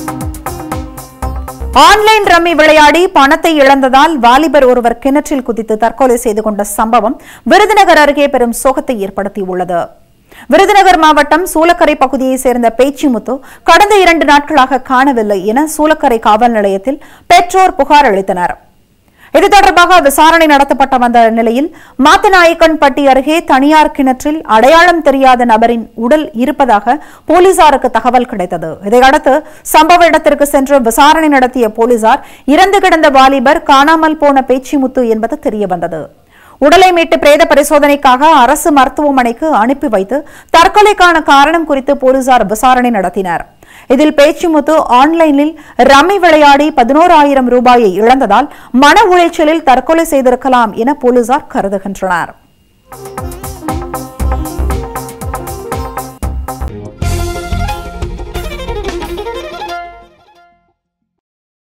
online rummy விளையாடி பணத்தை இழந்ததால் வாலிபர் ஒருவர் கிணற்றில் குதித்து தற்கொலை செய்து கொண்ட சம்பவம் விருதுநகர் அருகே பெரும் சோகத்தை ஏற்படுத்தியுள்ளது விருதுநகர் மாவட்டம் சூலக்கரை பகுதியைச் சேர்ந்த பேச்சிமுத்து கடந்த இரண்டு நாட்களாக காணவில்லை என சூலக்கரை காவல் நிலையத்தில் பெற்றோர் புகார் அளித்தனர் இது தொடர்பாக விசாரணை நடத்தப்பட்ட வந்த நிலையில் மாத்தநாயக்கன்பட்டி அருகே தனியார் கிணற்றில் அடையாளம் தெரியாத நபரின் உடல் இருப்பதாக போலீசாருக்கு தகவல் கிடைத்தது இதையடுத்து சம்பவ இடத்திற்கு சென்று விசாரணை நடத்திய போலீசார் இறந்து கிடந்த வாலிபர் காணாமல் போன பேச்சிமுத்து என்பது தெரியவந்தது உடலை மீட்டு பிரேத பரிசோதனைக்காக அரசு மருத்துவமனைக்கு அனுப்பி வைத்து தற்கொலைக்கான காரணம் குறித்து போலீசார் விசாரணை நடத்தினர் இதில் பேச்சுமுத்து ஆன்லைனில் ரம்மி விளையாடி பதினோராயிரம் ரூபாயை இழந்ததால் மன உளைச்சலில் தற்கொலை செய்திருக்கலாம் என போலீசார் கருதுகின்றனர்